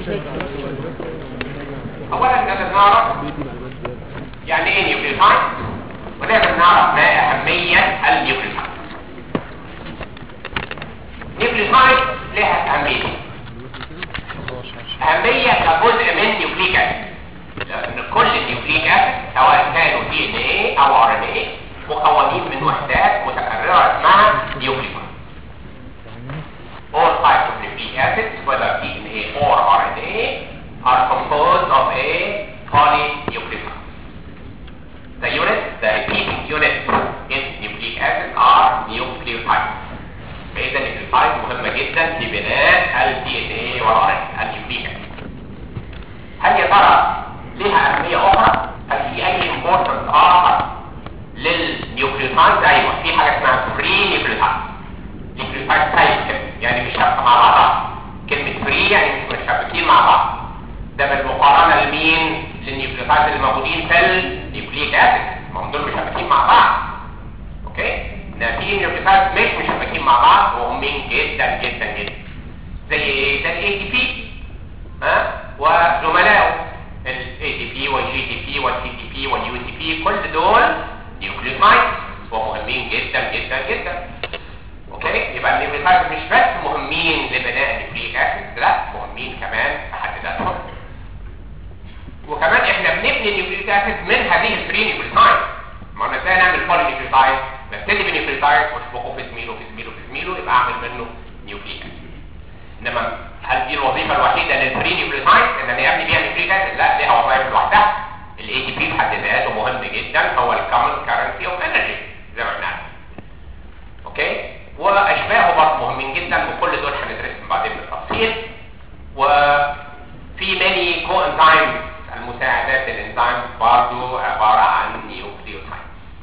اولا لازم نعرف يعني ايه نيوكليوتايد ولازم نعرف ما اهميه النيوكليوتايد نيوكليوتايد لها اهميه اهميه كجزء من نيوكليك اسيد لان كل النيوكليك اسيد سواء كانوا دي ان ايه او ار ان ايه مكونين من وحدات متكرره اسمها نيوكليوتايد all types of nucleic acids whether DNA or RNA are composed of a polynucleotide the unit the repeating unit in nucleic acid are nucleotides فإذا النيوكليوتايد مهمة جدا في بناء ال DNA والار النيوكليك هل يا ترى لها أهمية أخرى؟ هل في أي importance آخر للنيوكليوتايد؟ أيوه في حاجة اسمها free nucleotide nucleotide type كده يعني مش شابكة مع بعضها كلمة free يعني مش متشابكين مع بعض ده بالمقارنة لمين؟ للنيوكليوتايد اللي موجودين في النيوكليك أسيد ما هم دول مشابكين مع بعض اوكي؟ ان في نيوكليوتايد مش مشابكين مع بعض ومهمين جدا جدا جدا زي ايه؟ زي الاي تي بي ها وزملائه الاي تي بي والجي تي بي والتي تي بي واليو تي بي كل دول نيوكليوتايد ومهمين جدا جدا جدا اوكي يبقى النيوكليوتايد مش بس مهمين لبناء النيوكليك اسيد لا مهمين كمان في حد ذاتهم وكمان احنا بنبني النيوكليك اسيد من هذه الفري نيوكليوتايد ما انا ازاي نعمل بولي نيوكليوتايد ببتدي بنيوكليوتايد واشبكه في زميله في زميله في زميله يبقى اعمل منه نيوكليك اسيد انما هل دي الوظيفه الوحيده للفري نيوكليوتايد ان انا ابني بيها نيوكليك اسيد لا ليها وظائف لوحدها الاي تي بي في حد ذاته مهم جدا هو الكومن كارنسي اوف انرجي زي ما احنا عارفين اوكي واشباهه برضه مهمين جدا وكل دول هندرسهم بعدين بالتفصيل وفي ماني كو انزيمز المساعدات الانزيمز برضه عباره عن نيوكليوتايد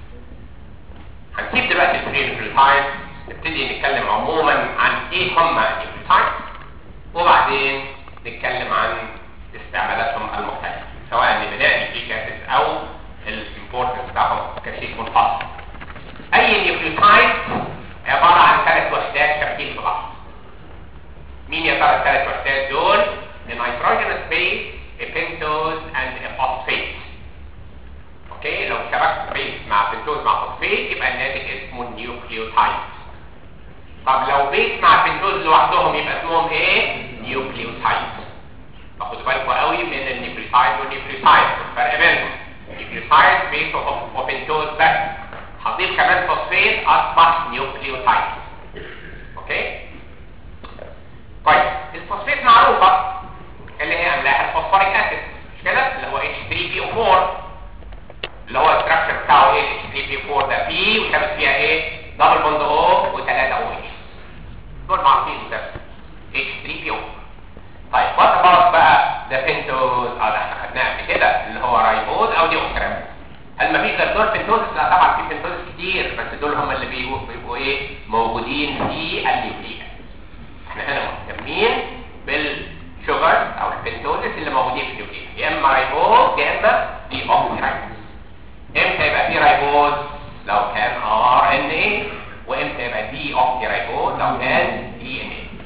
هنسيب دلوقتي الفري نيوكليوتايد نبتدي نتكلم عموما عن ايه هم النيوكليوتايد وبعدين نتكلم عن استعمالاتهم المختلفه سواء لبناء نيوكليك اسيد او الامبورتنس بتاعهم كشيء منفصل اي نيوكليوتايد عبارة عن ثلاث وحدات شابكين في بعض مين يا ترى الثلاث وحدات دول النيتروجينوس بيس بنتوز اند فوسفيت اوكي لو شبكت بيس مع بنتوز مع فوسفيت يبقى الناتج اسمه نيوكليوتايد طب لو بيس مع بنتوز لوحدهم يبقى اسمهم ايه نيوكليوتايد فخدوا بالكم قوي من النيوكليوتايد والنيوكليوتايد والفرق بينهم نيوكليوتايد بيس وبنتوز بس هضيف كمان فوسفيت اصبح نيوكليوتايد اوكي طيب الفوسفيت معروفه اللي هي املاح الفوسفوريك اسيد مش كده اللي هو H3PO4 اللي هو الستراكشر بتاعه ايه H3PO4 ده بي وشابك فيها ايه دبل بوند او و3 او اتش دول معروفين ده H3PO طيب وات اباوت بقى ده بنتوز اه ده احنا خدناه قبل كده اللي هو رايبوز او ديوكسيريبوز هل ما فيش غير دول بنتوزس لا طبعا في بنتوزس كتير بس دول هم اللي بيبقوا, بيبقوا ايه موجودين في النيوكليك احنا هنا مهتمين بالشوجر او البنتوزس اللي موجودين في النيوكليك يا اما رايبوز يا اما دي اوكسي رايبوز امتى يبقى في رايبوز لو كان ار ان اي وامتى يبقى دي اوكسي رايبوز لو كان دي ان اي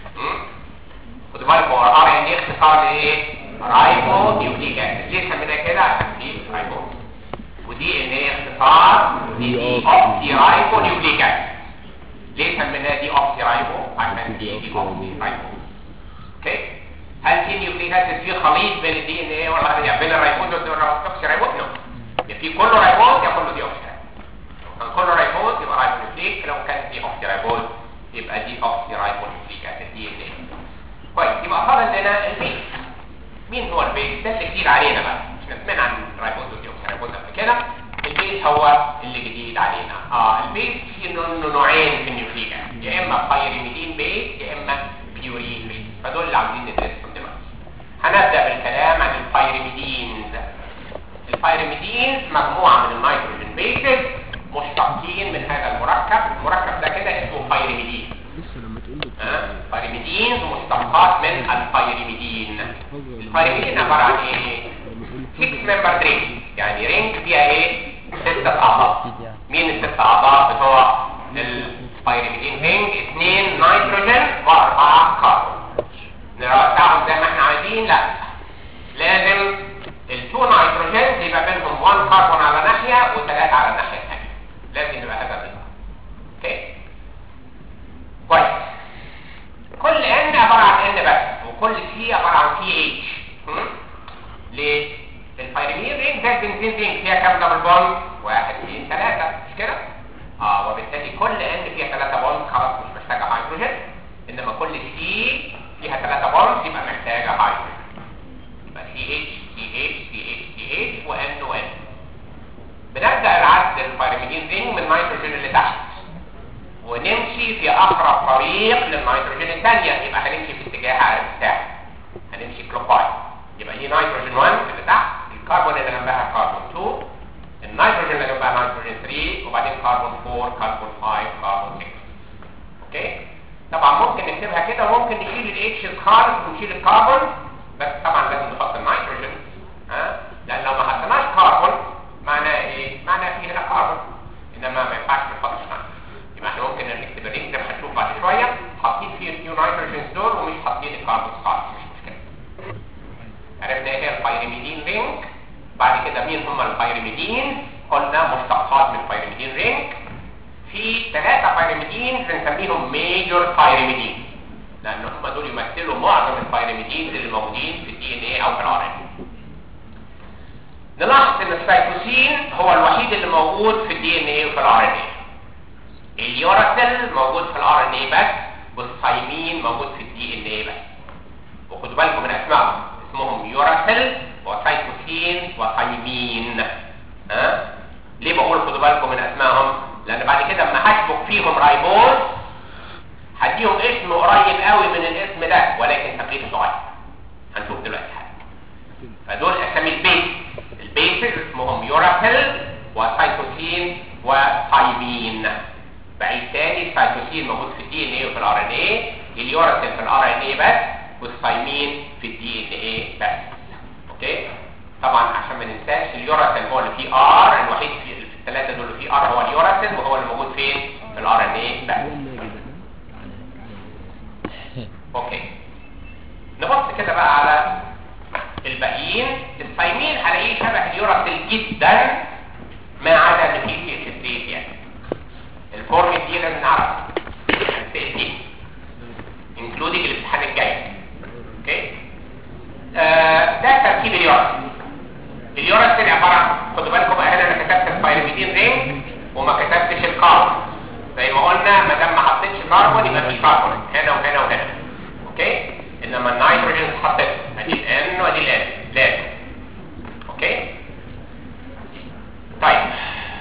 خدوا بالكم ار ان اي اختصار لايه رايبو نيوكليك اسيد ليه سميناه كده عشان في رايبوز ودي ان ايه اختصار دي اوكسي رايبو نيوكليك اسيد ليه سميناها دي اوكسي رايبو عشان دي دي اوكسي رايبو اوكي هل في نيوكليك اسيد في خليط بين الدي ان ايه ولا يعني بين الرايبوز والاوكسي رايبو نو يا في كله رايبوز يا كله دي اوكسي كان كله رايبوز يبقى رايبو نيوكليك لو كان دي اوكسي رايبوز يبقى دي اوكسي رايبو نيوكليك اسيد دي ان ايه كويس يبقى فاضل لنا البيس مين هو البيس ده اللي جديد علينا بقى احنا سمعنا عن الرايبوز والديوكسيريبوز قبل كده البيس هو اللي جديد علينا اه البيس في نوعين في النيوكليك يا اما بايريميدين بيس يا اما بيورين بيس فدول اللي عاوزين ندرسهم دلوقتي هنبدا بالكلام عن البايريميدينز البايريميدينز مجموعه من النيتروجين بيسز مشتقين من هذا المركب المركب ده كده اسمه بايريميدين لسه لما تقول له آه، بايريميدينز مشتقات من البايريميدين البايريميدين عباره عن ايه 6 ممبر رينج يعني رينج فيها ايه ستة اعضاء مين الست اعضاء بتوع البايريميدين رينج اثنين نيتروجين واربعة كربون نرتبهم زي ما احنا عايزين بس وكل سي عباره عن سي اتش ليه؟ البيرميدين رينج ده بنزين رينج فيها كام دبل بوند؟ واحد اثنين ثلاثه مش كده؟ اه وبالتالي كل ان فيها ثلاثه بوند خلاص مش محتاجه هيدروجين انما كل سي فيها ثلاثه بوند يبقى محتاجه هيدروجين يبقى سي اتش سي اتش سي اتش سي اتش وان وان بنبدا العد البيرميدين رينج من النيتروجين اللي تحت ونمشي في اقرب طريق للنيتروجين الثانيه يبقى هنمشي في اتجاه عارف بتاعي هنمشي كلوكوايز يبقى دي نيتروجين 1 اللي تحت الكربون اللي جنبها كربون 2 النيتروجين اللي جنبها نيتروجين 3 وبعدين كربون 4 كربون 5 كربون 6 اوكي طبعا ممكن نكتبها كده وممكن نشيل الاتش خالص ونشيل الكربون بس طبعا لازم نحط النيتروجين ها لان لو ما حطيناش كربون معناه ايه معناه في هنا كربون انما ما ينفعش نحط نيتروجين يبقى احنا ممكن نكتب الرينج زي ما هنشوف بعد شويه حاطين فيه النيو نيتروجينز دول ومش حاطين الكربون خالص مش مشكله عرفنا ايه هي البيرميدين رينج بعد كده مين هم البيرميدين قلنا مشتقات من البيرميدين رينج في ثلاثة بيرميدين بنسميهم ميجور بيرميدين لان هم دول يمثلوا معظم البيرميدين اللي موجودين في الدي ان ايه او في الار ان نلاحظ ان السيتوسين هو الوحيد اللي موجود في الدي ان ايه وفي الار ان ايه اليوراسيل موجود في الار ان اي بس والثايمين موجود في الدي ان اي بس وخدوا بالكم من اسمائهم اسمهم يوراسيل وسيتوسين وثايمين ها ليه بقول خدوا بالكم من اسمائهم لان بعد كده اما هشبك فيهم رايبوز هديهم اسم قريب قوي من الاسم ده ولكن تغيير صغير هنشوف دلوقتي حاجه فدول اسامي البيس البيسز اسمهم يوراسيل وسيتوسين وثايمين بعيد تاني السيتوسين موجود في الدي ان ايه وفي الار ان ايه اليوراسيل في الار ان ايه بس والثايمين في الدي ان ايه بس اوكي طبعا عشان ما ننساش اليوراسيل هو اللي فيه ار الوحيد في, في الثلاثه دول اللي فيه ار هو اليوراسيل وهو اللي موجود فين في الار ان ايه بس اوكي نبص كده بقى على الباقيين الثايمين هلاقيه شبه اليوراسيل جدا ما عدا ان فيه سي اتش 3 يعني الفورم دي لازم نعرف دي انكلودنج الامتحان الجاي اوكي آه ده تركيب اليوراسيل اليوراسيل عباره عن خدوا بالكم انا انا كتبت البيرميدين رينج وما كتبتش الكاربون زي ما قلنا ما دام ما حطيتش كاربون يبقى في كاربون هنا وهنا وهنا اوكي انما النيتروجين اتحطت ادي الان وادي الان لازم اوكي طيب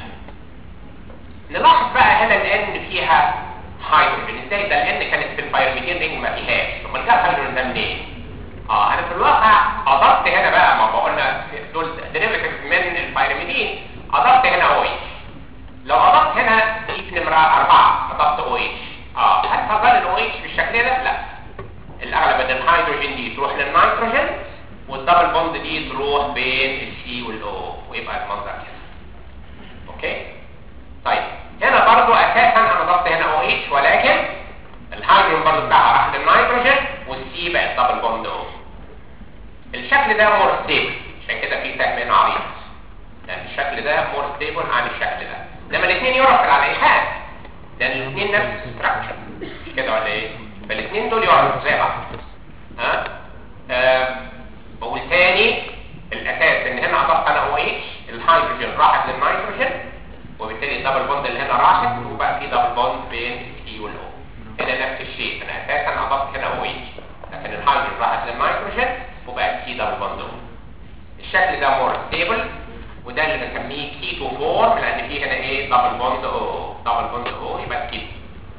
نلاحظ بقى هنا الان فيها هيدروجين ازاي ده الان كانت في البيرميدين رينج ما فيهاش امال جاب هيدروجين ده منين اه انا في الواقع اضفت هنا بقى ما قلنا دول ديريفيتيف من البيرميدين اضفت هنا او اتش لو اضفت هنا في نمره 4 اضفت او اتش اه هل تظل الاو اتش بالشكل ده لا الاغلب ان الهيدروجين دي تروح للنيتروجين والدبل بوند دي تروح بين السي والاو ويبقى المنظر كده اوكي طيب هنا برضو اساسا انا ضفت هنا او اتش ولكن الهيدروجين برضو بتاعها راح للنيتروجين والسي بقت دبل بوند او الشكل ده مور ستيبل عشان كده في سهم هنا عريض لان الشكل ده مور ستيبل عن الشكل ده لما الاثنين يرسل على اي حاجه لان الاثنين نفس الستراكشر مش كده ولا ايه فالاثنين دول يعرفوا زي بعض ها آه. بقول تاني الاساس ان هنا اضفت انا او اتش الهيدروجين راحت للنيتروجين وبالتالي الدبل بوند اللي هنا راحت وبقى في دبل بوند بين السي والاو هنا نفس الشيء انا اساسا اضفت هنا او اتش لكن الهيدروجين راحت للنيتروجين وبقى في دبل بوند او الشكل ده مور ستيبل وده اللي بسميه كيتو فورم لان فيه هنا ايه دبل بوند او دبل بوند او يبقى كيتو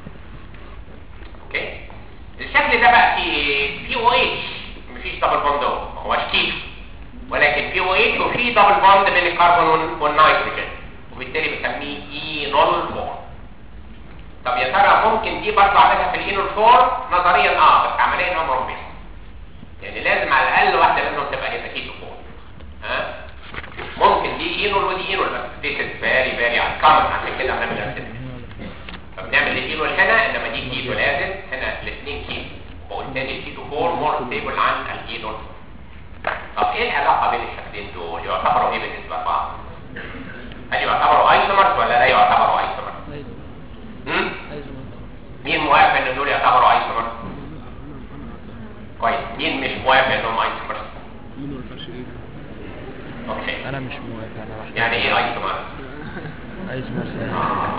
اوكي الشكل ده بقى فيه ايه فيه او اتش مفيش دبل بوند او ما هوش كيتو ولكن فيه او اتش وفيه دبل بوند بين الكربون والنيتروجين وبالتالي بسميه اينول فورم طب يا ترى ممكن دي برضه اعملها في الاينول فورم نظريا اه بس عمليا امر بيها يعني لازم على الاقل واحده منهم تبقى هي كيتو فورم ها ممكن دي اينول ودي اينول بس دي فيري فيري انكمن عشان كده بنعمل نفس فبنعمل الاينول هنا انما دي كيتو لازم هنا الاثنين كيتو وبالتالي الكيتو فورم مور ستيبل عن الاينول طب ايه العلاقه بين الشكلين دول يعتبروا ايه بالنسبه لبعض هل يعتبروا ايسومرز ولا لا يعتبروا ايسومرز مين موافق ان دول يعتبروا ايسومرز كويس مين مش موافق انهم ايسومرز مين ما ينفعش ايه اوكي انا مش موافق انا واحد يعني ايه ايسومرز عايز مرسل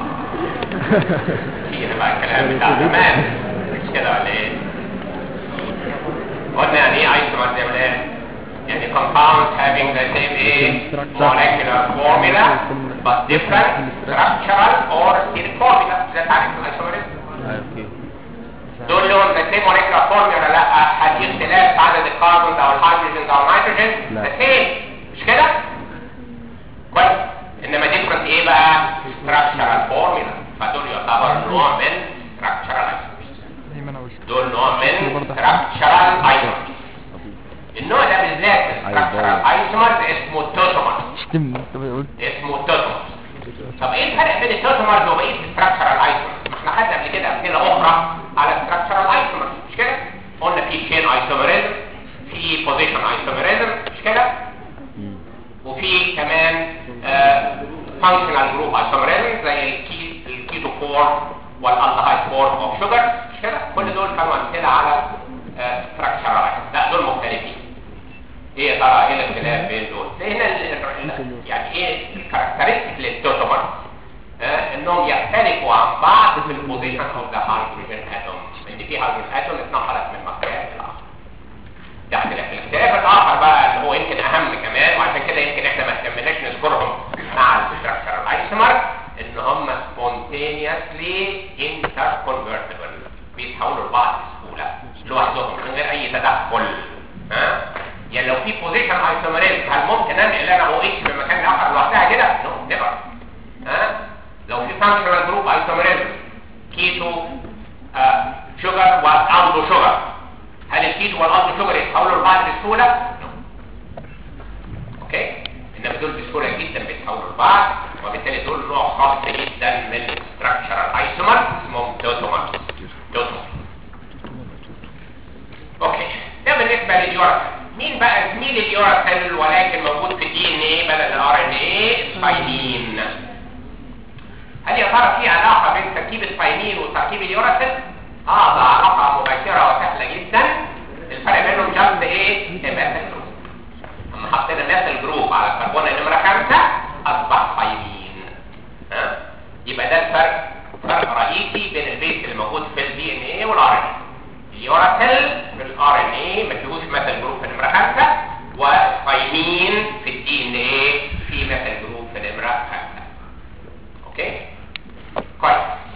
كتير بقى الكلام بتاع زمان مش كده ولا ايه قلنا يعني ايه ايسومرز يا ولاد يعني compounds having the same ايه molecular formula but different structural or steric formula ده تعريف الايسومرز اوكي دول لهم the same molecular formula ولا لا هل في اختلاف في عدد الكربونز او الهيدروجينز او النيتروجين لا. the same مش كده كويس انما different ايه بقى structural formula فدول يعتبر نوع من structural isomers زي ما انا قلت دول نوع من برضه. structural isomers النوع ده بالذات من structural isomers اسمه توتومرز شتمني انت قلت اسمه توتومرز طب ايه الفرق بين التوتومرز وبقيه structural isomers ما احنا خدنا قبل كده امثله اخرى على structural isomers مش كده قلنا في chain isomerism في position isomerism مش كده وفي كمان فانكشنال جروب isomerism زي الكي الكيتو فورم والالدهايد فورم اوف شوجر مش كده كل دول كانوا امثله على ستراكشرال لا دول مختلفين ايه يا ترى ايه الاختلاف بين دول زي هنا ال- ال- يعني ايه الكاركترستيك للتوتومر آه، انهم يختلفوا عن بعض في البوزيشن اوف ذا هيدروجين اتوم ان في هيدروجين اتوم اتنقلت من مكان لاخر ده اختلاف الاختلاف الاخر بقى اللي هو يمكن اهم كمان وعشان كده يمكن احنا ما اهتمناش نذكرهم مع الستراكشرال ايسومر ان هم سبونتينيوسلي انتركونفرتبل بيتحولوا لبعض بسهوله لوحدهم من غير اي تدخل ها يعني لو في بوزيشن ايسومريزم هل ممكن انقل انا او اتش من مكان لاخر لوحدها كده؟ نو نيفر ها لو في فانكشنال جروب ايسومريزم كيتو شوجر والالدو شوجر هل الكيتو والالدو شوجر يتحولوا لبعض بسهوله؟ نو اوكي انما دول بسهوله جدا بيتحولوا لبعض وبالتالي دول نوع خاص جدا من structural ايسومر اسمهم دوتومرز دوتومرز اوكي ده بالنسبه لليوراسيل مين بقى زميل اليوراسيل ولكن موجود في الدي ان ايه بدل الار ان ايه الثايمين هل يا ترى في علاقه بين تركيب الثايمين وتركيب اليوراسيل اه ده علاقه مباشره وسهله جدا الفرق بينهم جاست ايه الميثل جروب اما حطينا ميثل جروب على الكربون نمره خمسة اصبح ثايمين ها يبقى ده الفرق فرق رئيسي بين البيس اللي موجود في الدي ان ايه والار ان ايه اليوراسيل في الار ان اي ما فيهوش مثل جروب في نمره 5 والثايمين في الدي ان اي في مثل جروب في نمره 5 اوكي كويس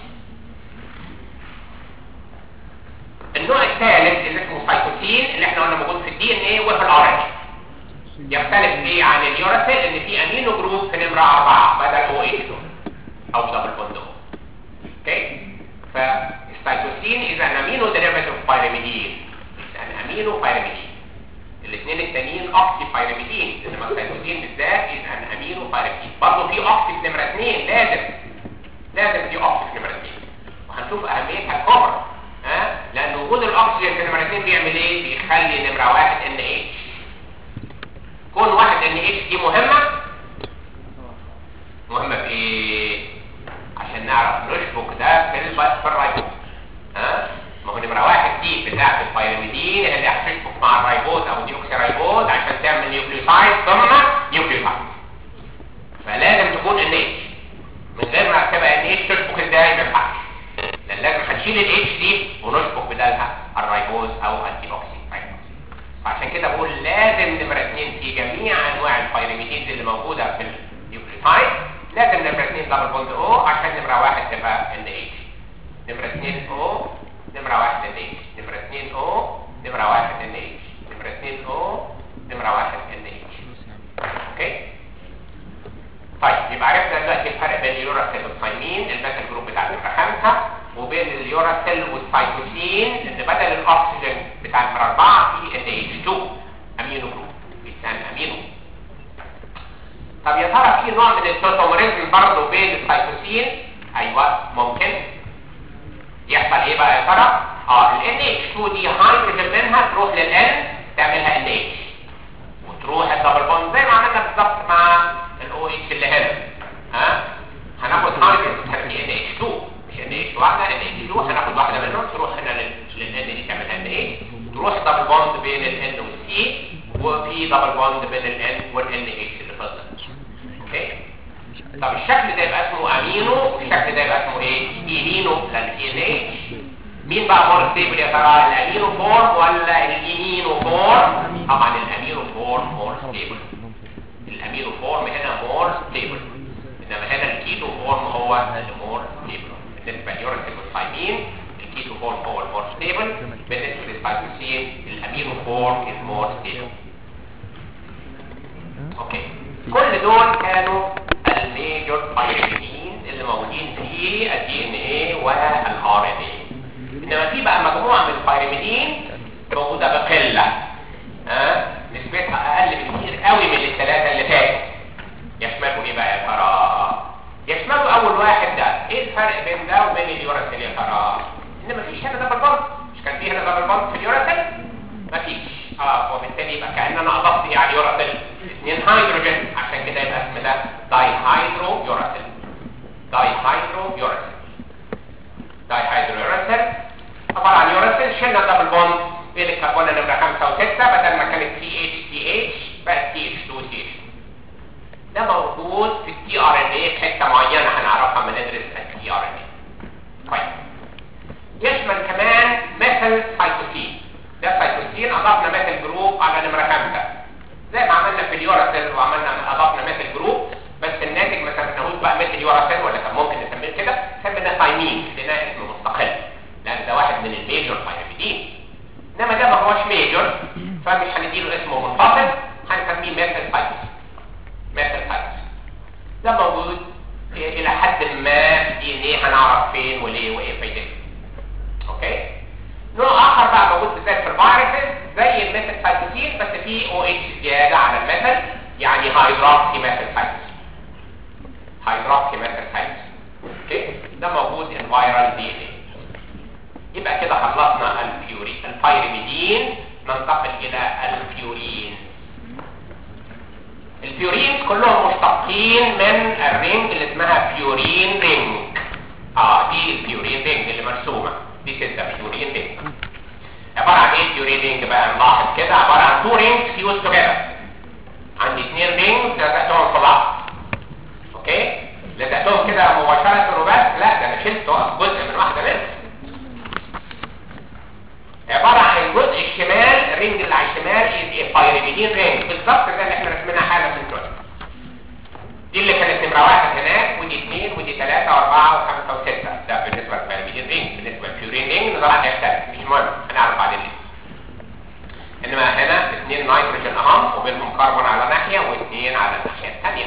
النوع الثالث اللي اسمه سايتوسين اللي احنا قلنا موجود في الدي ان اي وفي الار ان اي يختلف ايه عن اليوراسيل ان في امينو جروب في نمره 4 بدل او اتش او دبل بوند او اوكي فالسيتوسين is an amino derivative of pyrimidine it's an amino pyrimidine الاثنين التانيين اوكسي بايرميدين انما السيتوسين بالذات is an amino pyrimidine برضه في اوكسي في نمره 2 لازم لازم في اوكسي في نمره 2 وهنشوف اهميتها الكبرى ها لان وجود الاكسجين في نمره 2 بيعمل ايه بيخلي نمره 1 ان اتش كون 1 ان اتش دي مهمه مهمه في ايه عشان نعرف نشبك ده في الب- في الرايبوز ها ما هو نمره واحد دي بتاعه البيراميدين اللي هتشبك مع الرايبوز او الديوكسي رايبوز عشان تعمل نيوكليوسايد ثم نيوكليوسايد فلازم تكون ان اتش من غير ما اكتبها ان اتش تشبك ازاي ما ينفعش لان لازم هنشيل الاتش دي ونشبك بدالها الرايبوز او الديوكسي رايبوز فعشان كده بقول لازم نمرة اتنين في جميع انواع البيراميدينز اللي موجودة في النيوكليوتايد لازم نمرة اتنين دبل بوند او عشان نمرة واحد تبقى ان اتش نمرة اتنين او نمرة واحد ان اتش نمرة اتنين او نمرة واحد ان اتش نمرة اتنين او نمرة واحد ان اتش اوكي طيب يبقى عرفنا دلوقتي الفرق بين اليوراسيل والثايمين المثل جروب بتاع نمرة خمسة وبين اليوراسيل والسايتوسين ان بدل الاكسجين بتاع نمرة أربعة في ان اتش 2 امينو جروب بيتسمى امينو طب يا ترى في نوع من التوتوميريزم برضه بين السايتوسين ايوه ممكن يحصل ايه بقى يا ترى اه ال NH2 دي هيدروجين منها تروح لل N تعملها NH وتروح الدبل بوند زي ما عملنا بالظبط مع ال OH اللي هنا ها هناخد هيدروجين تسميه NH2 مش NH واحده NH2 هناخد واحده منهم تروح هنا لل لل N دي تعملها NH تروح الدبل بوند الان والسي وفي دبل بوند بين الان والان اتش اللي فضل اوكي طب الشكل ده يبقى اسمه امينو والشكل ده يبقى اسمه ايه ايمينو لان ان اتش مين بقى مور ستيبل يا ترى الامينو فورم ولا الايمينو فورم طبعا الامينو فورم مور ستيبل الامينو فورم هنا مور ستيبل انما هنا الكيتو فورم هو المور ستيبل بالنسبه لليوريثين والثايمين الكيتو فورم هو المور ستيبل بالنسبه للثايموسين الامينو فورم از مور ستيبل اوكي كل دول كانوا الميجور بايرينين اللي موجودين في الدي ان اي والار ان اي انما في بقى مجموعه من البايريميدين موجوده بقله ها نسبتها اقل بكتير قوي من الثلاثه اللي فاتوا يشملوا ايه بقى يا ترى يشملوا اول واحد ده ايه الفرق بين ده وبين اليوراسيل يا ترى ان مفيش هنا دبل بوند مش كان في هنا دبل بوند في اليوراسيل مفيش اه وبالتالي يبقى كان انا اضفت ايه على اليوراسيل اثنين هيدروجين عشان كده يبقى اسم ده داي هيدرو يوراسيل داي هيدرو يوراسيل داي هيدرو يوراسيل عباره عن يوراسيل شلنا دبل بوند بين الكربون نمره 5 و6 بدل ما كانت سي اتش سي اتش بقت سي اتش 2 سي اتش ده موجود في التي ار ان اي في حته معينه هنعرفها لما ندرس التي ار ان اي طيب يشمل كمان مثل سايتوسين ده سايتوسين اضفنا مثل جروب على نمره 5 زي ما عملنا في اليوراسيل وعملنا اضفنا مثل جروب بس الناتج ما سميناهوش بقى مثل يوراسيل ولا كان ممكن نسميه كده سميناه ثايمين اديناه اسم مستقل لان ده واحد من الميجور بايريدين انما ده ما هوش ميجور فمش هنديله اسمه منفصل هنسميه مثل سايتوسين مثل سايتوسين ده موجود الى حد ما في دي ان ايه هنعرف فين وليه وايه فايدته اوكي نوع اخر بقى موجود بالذات في الفيروسز زي الميثل سايتوسين بس فيه او اتش زياده على الميثل يعني هيدروكسي ميثل سايتوسين هيدروكسي ميثل سايتوسين اوكي ده موجود في الفيرال دي ان ايه يبقى كده خلصنا البيورين البيريميدين ننتقل الى البيورين البيورين كلهم مشتقين من الرينج اللي اسمها بيورين رينج اه دي البيورين رينج اللي مرسومه دي ستة بيورين رينج عبارة عن ايه بيورين رينج بقى نلاحظ كده عبارة عن تو رينجز فيوز توجذر عندي اثنين رينجز لزقتهم في بعض اوكي لزقتهم كده مباشرة وبس لا ده انا شلت جزء من واحدة منهم عبارة عن الجزء الشمال الرينج اللي على الشمال از بايريميدين رينج بالظبط زي اللي احنا رسمناها حالا من شوية دي اللي كانت نمرة واحد هناك ودي اثنين ودي ثلاثة واربعة وخمسة وستة ده بالنسبة للبيرميدين رينج بالنسبة للبيورين رينج نظام هيختلف مش مهم هنعرف بعدين ليه انما هنا اثنين نيتروجين اهم وبينهم كربون على ناحية واثنين على الناحية الثانية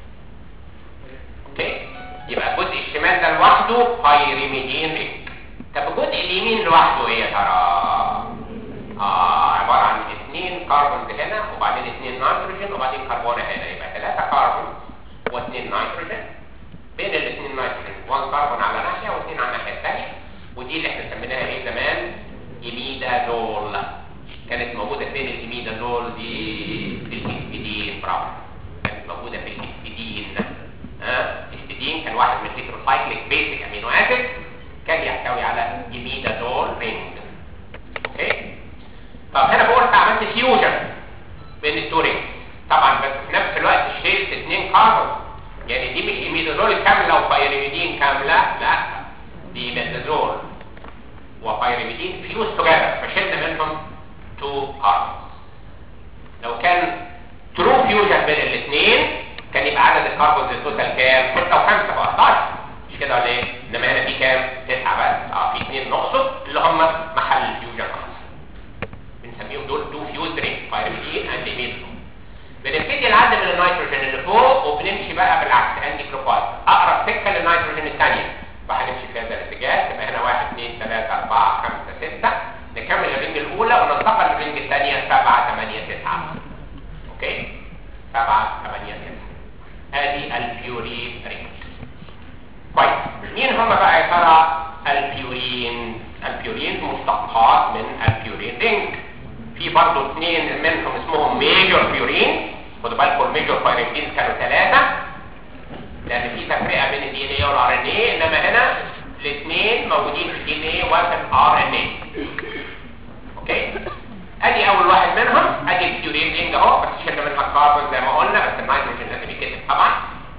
اوكي يبقى الجزء الشمال ده لوحده بايريميدين رينج طب الجزء اليمين لوحده ايه يا ترى؟ اه عبارة عن اثنين كربون هنا وبعدين اثنين نيتروجين وبعدين كربون هنا يبقى ثلاثة كربون واثنين نيتروجين بين الاثنين نيتروجين وان كربون على ناحية واثنين على الناحية الثانية ودي اللي احنا سميناها ايه زمان ايميدازول كانت موجودة فين الايميدازول دي في الهستidine برافو كانت موجودة في الهستidine ها الهستidine كان واحد من الهيتروسايكليك بيسك امينو اسيد كان يحتوي على ايميدازول رينج اوكي طب هنا بقول انت عملت فيوجن بين التورين طبعا بس في نفس الوقت شلت اثنين كاربون يعني دي مش ايميدازول كامله وبايريميدين كامله لا دي ميدازول وبايريميدين فيوز توجذر فشلنا منهم تو كاربونز لو كان ترو فيوجن بين الاثنين كان يبقى عدد الكاربونز التوتال كام 6 و5 ب 11 مش كده ولا ايه انما هنا في كام 9 بس اه في اثنين نقصد اللي هم محل الفيوجن خمسه بنسميهم دول تو فيوز رينج بايرميدين اند ايميدازول بنبتدي نعدي من النيتروجين اللي فوق وبنمشي بقى بالعكس انتي كلوكوايز اقرب سكه للنيتروجين الثانيه فهنمشي في هذا الاتجاه يبقى هنا 1 2 3 4 5 6 نكمل الرينج الاولى وننتقل للرينج الثانيه 7 8 9 اوكي 7 8 9 ادي البيورين رينج كويس مين هم بقى يا ترى البيورين البيورين مشتقات من البيورين رينج في برضه اثنين منهم اسمهم ميجور بيورين خدوا بالكم الميجور بايريدين كانوا ثلاثة لأن في تفرقة بين الدي ان اي والار ان اي انما هنا الاثنين موجودين في الدي ان اي وفي الار ان اي اوكي ادي اول واحد منهم ادي البيورين رينج اهو بس شلنا منها الكربون زي ما قلنا بس النيتروجين لازم يتكتب طبعا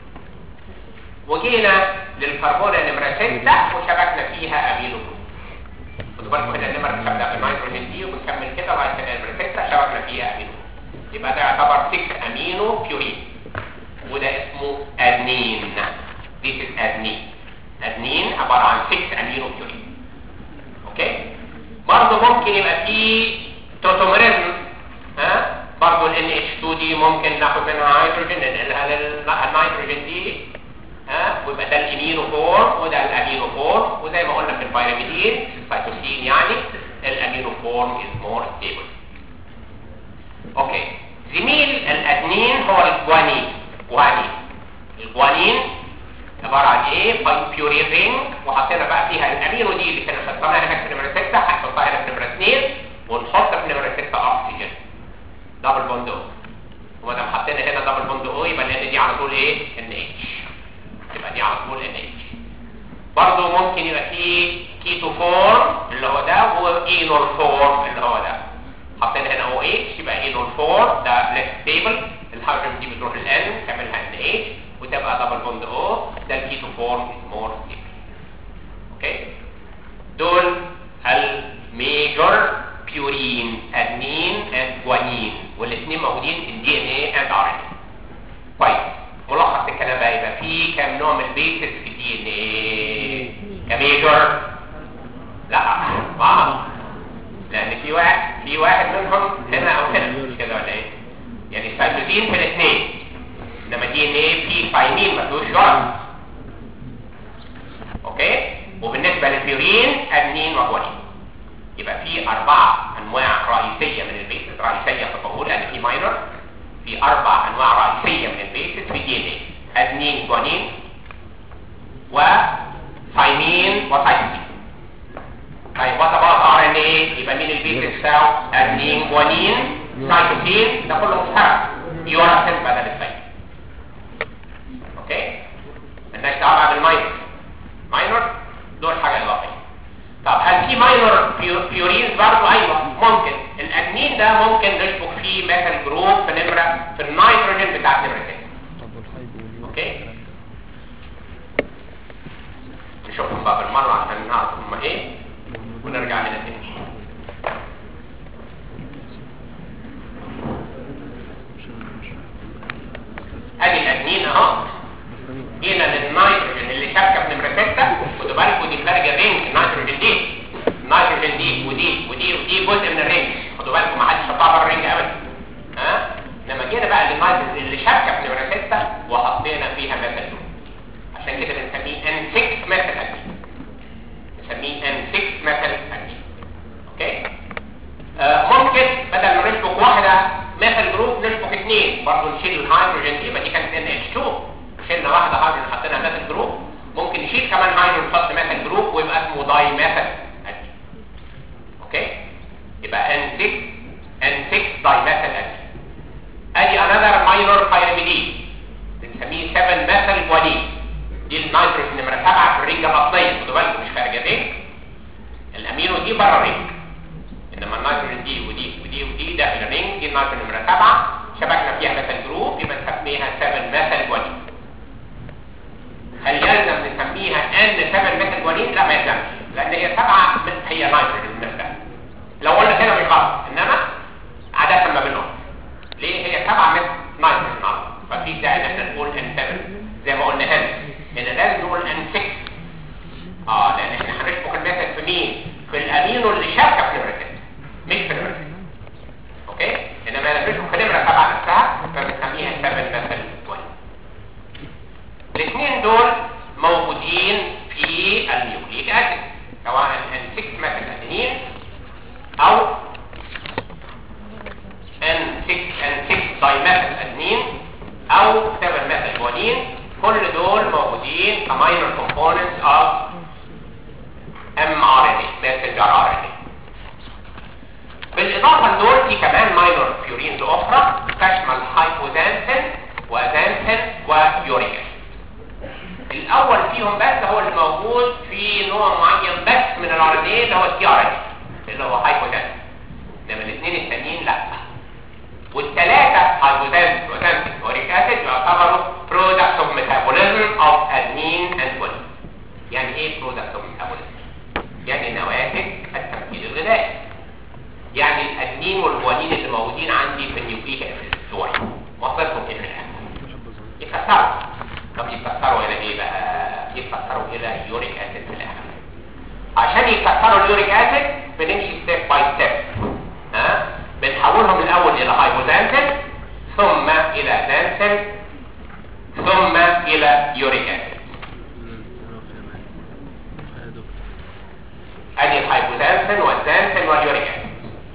وجينا للكربون نمرة 6 وشبكنا فيها امينو جروب خدوا بالكم هنا النمرة بتبدا بالنيتروجين دي وبنكمل كده وبعد كده نمرة 6 شبكنا فيها امينو جروب يبقى ده يعتبر 6 امينو بيورين وده اسمه ادنين This is ادنين ادنين عبارة عن 6 امينو بيورين اوكي برضه ممكن يبقى فيه توتوميريزم ها برضه ال NH2 دي ممكن ناخد منها هيدروجين ننقلها للنيتروجين دي ها ويبقى ده الامينو فورم وده الامينو فورم وزي ما قلنا في البيراميدين في السيتوسين يعني الامينو فورم از مور ستيبل اوكي زميل الادنين هو الجوانين جوانين الجوانين عباره عن ايه بيورين رينج وحطينا بقى فيها الامينو دي اللي كنا خدناها هناك في نمره 6 هنحطها هنا في نمره 2 ونحط في نمره 6 اكسجين دبل بوند او وما دام حطينا هنا دبل بوند او يبقى لان دي على طول ايه ان اتش يبقى دي على طول ان اتش برضه ممكن يبقى فيه كيتو فورم اللي هو ده واينول فورم اللي هو ده حطينا هنا او اتش يبقى اينول فورم ده ليس ستيبل الهيدروجين دي بتروح للان تعملها ان اتش وتبقى دبل بوند او ده الكيتو فورم از مور ستيبل اوكي دول الميجر بيورين ادنين اند جوانين والاثنين موجودين في الدي ان اي اند ار ان كويس ملخص الكلام بقى يبقى في كام نوع من البيسز في الدي ان اي كميجر لا بعض لان في واحد في واحد منهم هنا او هنا مش كده ولا ايه يعني السيتوسين في الاثنين انما دي ان ايه في ثايمين ما فيهوش شرط اوكي وبالنسبه للبيورين ادنين وجوانين يبقى في اربعه انواع رئيسيه من البيسز رئيسيه فبقول لان في ماينر في اربع انواع رئيسيه من البيسز في دي ان ايه ادنين جوانين وثايمين وثايمين طيب وات اباوت ار ان ايه يبقى مين البيسز بتاعه ادنين جوانين سايتوسين ده كله مشترك يوراسيل بدل الثايمين اوكي مالناش دعوه بالماينر ماينر دول حاجه اضافيه طب هل في ماينر بيورينز برضه ايوه ممكن الادمين ده ممكن نشبك فيه مثل جروب في نمره في النيتروجين بتاع نمره 6 طب والحيب اوكي نشوفهم بقى بالمره عشان نعرف هم ايه ونرجع هنا تاني ادي الادمين اهو جينا للنيتروجين اللي شابكه في نمره 6 خدوا بالكم دي خارجه رينج النيتروجين دي النيتروجين دي ودي ودي ودي جزء من الرينج خدوا بالكم ما حدش حطها بره الرينج ابدا ها لما جينا بقى للنيتروجين اللي شابكه في نمره 6 وحطينا فيها مثل عشان كده بنسميه N6 مثل أكيد نسميه N6 مثل أكيد اوكي آه ممكن بدل ما نشبك واحده مثل جروب نشبك اثنين برضه نشيل الهيدروجين دي يبقى دي كانت NH2 شلنا واحده هيدروجين حطينا مثل جروب ممكن نشيل كمان هيدروجين نحط مثل جروب ويبقى اسمه داي مثل أكيد اوكي يبقى N6 N6 داي مثل أكيد ادي another minor pyrimidine بنسميه 7 مثل جوانين دي النيتروجين نمره 7 في الرينج الاصليه خدوا بالكم مش خارجه رينج الامينو دي بره الرينج انما النيتروجين دي ودي ودي ودي داخل الرينج دي النيتروجين نمره 7 شبكنا فيها مثل جروب يبقى نسميها 7 مثل جوانين هل يلزم نسميها ان 7 مثل جوانين؟ لا ما يلزمش لان هي 7 هي نيتروجين نفسها لو قلنا كده مش غلط انما عاده ما بنقول ليه هي 7 مثل نيتروجين على طول. ففي داعي ان احنا نقول ان 7 زي ما قلنا هنا هنا لازم نقول ان 6 اه لان احنا هنشبك المثل في مين في الامينو اللي شابكه في نمره 6 مش في نمره 6 اوكي انما لما نشبك في نمره 7 نفسها فبنسميها 7 مثل جوانين الاثنين دول موجودين في النيوكليك اسيد سواء ان 6 مثل ادينين او ان 6 ان 6 دايميثيل ادينين او 7 مثل جوانين كل دول موجودين كماينر كومبوننتس اوف ام ار ان اي ماسنجر ار ان اي بالاضافه لدول في كمان ماينر بيورينز اخرى تشمل هايبوزانثين وازانثين ويوريك الاول فيهم بس هو اللي موجود في نوع معين بس من الار ان اي اللي هو التي ار ان اللي هو هايبوزانثين انما الاثنين التانيين لا والثلاثه هايبوزانتين وزانتين اوريك اسيد يعتبروا برودكتس اوف ميتابوليزم اوف ادمين اند كولين يعني ايه برودكتس اوف ميتابوليزم يعني نواتج التمثيل الغذائي يعني الادمين والجوانين اللي موجودين عندي في النيوكليك اسيد بتوعي وصلتهم الى الان يكسروا طب يكسروا الى ايه بقى يكسروا الى يوريك اسيد في الاخر عشان يكسروا اليوريك اسيد بنمشي ستيب باي ستيب ها بنحولهم الاول الى هايبوزانتين ثم الى زانتين ثم الى يوريك اسيد ادي الهايبوزانتين والزانتين واليوريك اسيد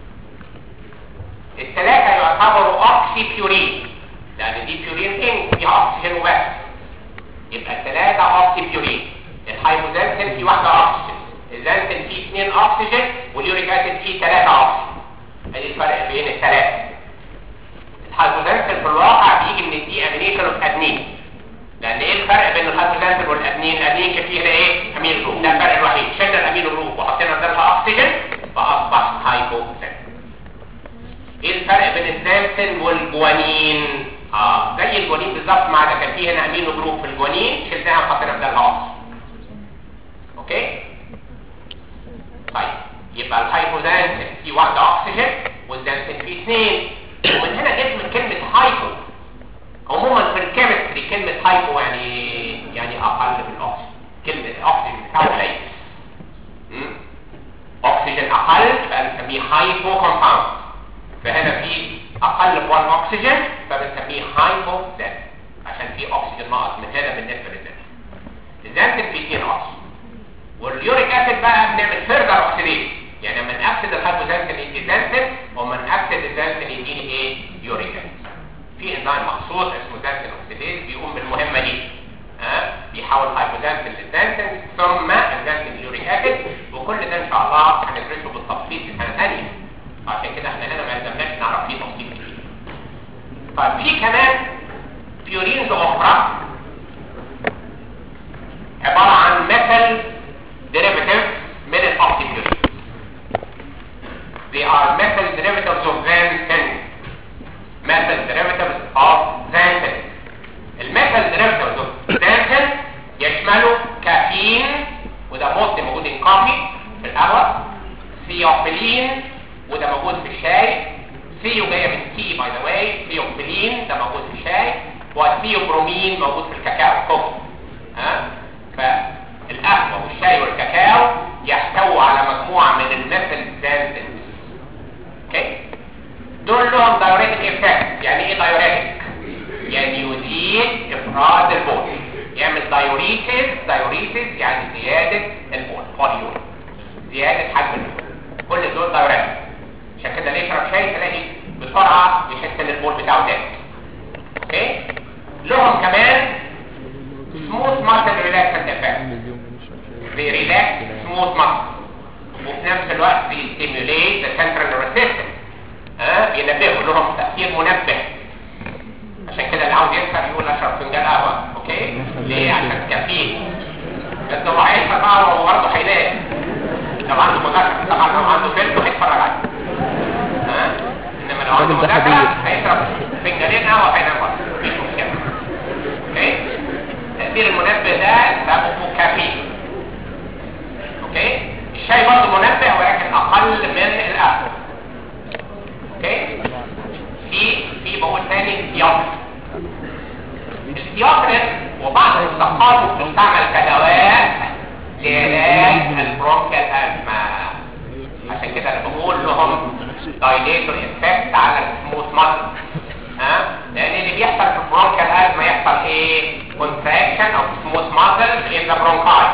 الثلاثه يعتبروا اوكسي بيورين لان دي بيورين ان فيها اكسجين وبس يبقى الثلاثه اوكسي بيورين الهايبوزانتين فيه واحده اكسجين الزانتين فيه اثنين اكسجين واليوريك اسيد فيه ثلاثه اكسجين ادي الفرق بين الثلاثه الهايبوزانتين في الواقع بيجي من الدي امينيشن اوف ادنين لان ايه الفرق بين الهايبوزانتين والادنين الادنين كان فيه هنا ايه امين جروب ده الفرق الوحيد شلنا الامين جروب وحطينا بدلها اكسجين فاصبح هايبوزانتين ايه الفرق بين الزانتين والجوانين اه زي الجوانين بالظبط مع ده كان فيه هنا امينو جروب في الجوانين شلناها وحطينا بدلها اكسجين اوكي طيب يبقى الهايبوزانتين فيه واحده اكسجين والزانتين فيه اثنين ومن هنا جت من كلمه هايبو عموما في الكيمستري كلمه هايبو يعني يعني اقل من الاكسجين كلمه الاكسجين بتاعه قليل مم؟ اكسجين اقل فبنسميه هايبو كومباوند فهنا في اقل ب 1 اكسجين فبنسميه هايبو زانتين عشان في اكسجين ناقص من هنا بالنسبه للزانتين الزانتين فيه 2 اكسجين واليوريك اسيد بقى بنعمل فيرذر اوكسيديشن يعني لما نأكسد الهايبوزانتين يدي زانتين وما نأكسد الزانتين يديني ايه يوريك اسيد في انزيم مخصوص اسمه زانتين اوكسيديز بيقوم بالمهمه دي ها بيحول هايبوزانتين للزانتين ثم الزانتين لليوريك اسيد وكل ده ان شاء الله هندرسه بالتفصيل في سنه ثانيه عشان كده احنا هنا ما لازمناش نعرف فيه تفصيل كتير طيب في كمان بيورينز اخرى عباره عن مثل derivatives من الاوكسيبيورين they are methyl derivatives of xanthin methyl derivatives of xanthin الميثل derivatives of xanthin يشملوا كافيين وده موست موجود in coffee في القهوة ثيوفيلين وده موجود في الشاي ثيو جاية من تي باي ذا واي ثيوفيلين ده موجود في الشاي وثيوبرومين موجود في الكاكاو كوكو ها فالقهوة والشاي والكاكاو يحتووا على مجموعة من الميثل زانتين اوكي دول لهم دايوريتك افكت يعني ايه دايوريتك يعني يزيد افراز البول يعمل دايوريسيس دايوريسيس يعني زيادة البول بوليور زيادة حجم البول كل دول دايوريتك عشان كده اللي يشرب شاي تلاقي بسرعة يحس ان البول بتاعه زاد اوكي لهم كمان سموث ماسل ريلاكسنت افكت بيريلاكس سموث ماسل وفي نفس الوقت بيستيموليت ذا سنترال نيرفس سيستم ها بينبهوا لهم تاثير منبه عشان كده اللي عاوز يسهر يقول اشرب فنجان قهوه اوكي ليه عشان كافيين بس هو هيشرب قهوه وهو برضه هينام لو عنده مذاكره طبعا لو عنده فيلم هيتفرج عليه ها انما لو عنده الراجل ده مذاكره خبير. هيشرب فنجانين قهوه هينام برضه مفيش مشكله اوكي تاثير المنبه ده سببه كافيين اوكي الشاي برضه منبه ولكن اقل من القهوه اوكي في في بقول تاني الثيوبرين الثيوبرين وبعض المشتقات بتستعمل كدواء لعلاج البرونكيال ازمه عشان كده انا بقول لهم دايليتور افكت على السموث ماسل ها لان اللي بيحصل في البرونكيال ازمه يحصل ايه contraction of smooth muscles in the bronchi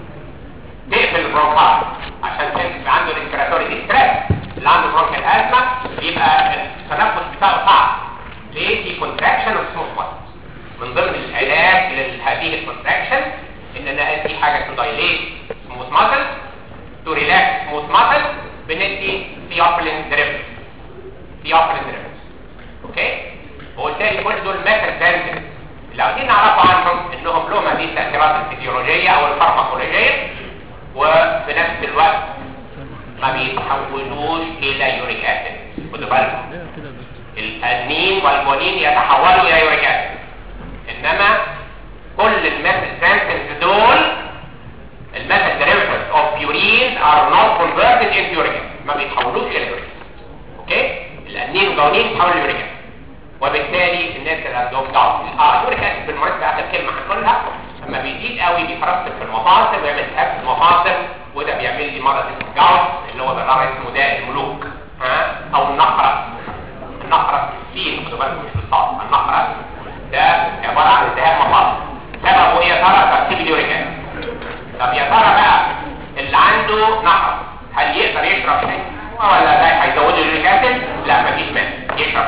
تقفل البرونكاي عشان تبقى عنده ريسبيراتوري ديستريس اللي عنده برونكيال ازمه يبقى التنفس بتاعه صعب ليه في كونتراكشن اوف سموث ماسلز من ضمن العلاج لهذه الكونتراكشن ان انا ادي حاجه تو دايليت سموث ماسلز تو ريلاكس سموث ماسلز بندي ثيوبلين دريفت ثيوبلين دريفت اوكي وبالتالي كل دول ميثل زانتين اللي عاوزين نعرفوا عنهم انهم لهم هذه التاثيرات الفسيولوجيه او الفارماكولوجيه وفي نفس الوقت ما بيتحولوش الى يوريك اسيد خدوا بالكم ليه كده يا دكتور الادنين والجوانين يتحولوا الى يوريك اسيد انما كل الميثل ترانسنز دول الميثل derivatives of purines are not converted into uric acid ما بيتحولوش الى يوريك اسيد اوكي الادنين والجوانين بيتحولوا ليوريك اسيد وبالتالي الناس اللي عندهم ضغط اه اليوريك اسيد بالمناسبه اخر كلمه هنقولها لما بيزيد قوي بيترسب في المفاصل ويعمل التهاب في المفاصل وده بيعمل لي مرض اسمه جاوس اللي هو بالعربي اسمه داء الملوك ها او النقرس النقرس بالسين خدوا بالكم مش بالصاد النقرس ده عباره عن التهاب مفاصل سببه ايه يا ترى ترسيب اليوريك اسيد طب يا ترى بقى اللي عنده نقرس هل يقدر يشرب شاي ولا ده هيزود له اليوريك اسيد لا مفيش مانع يشرب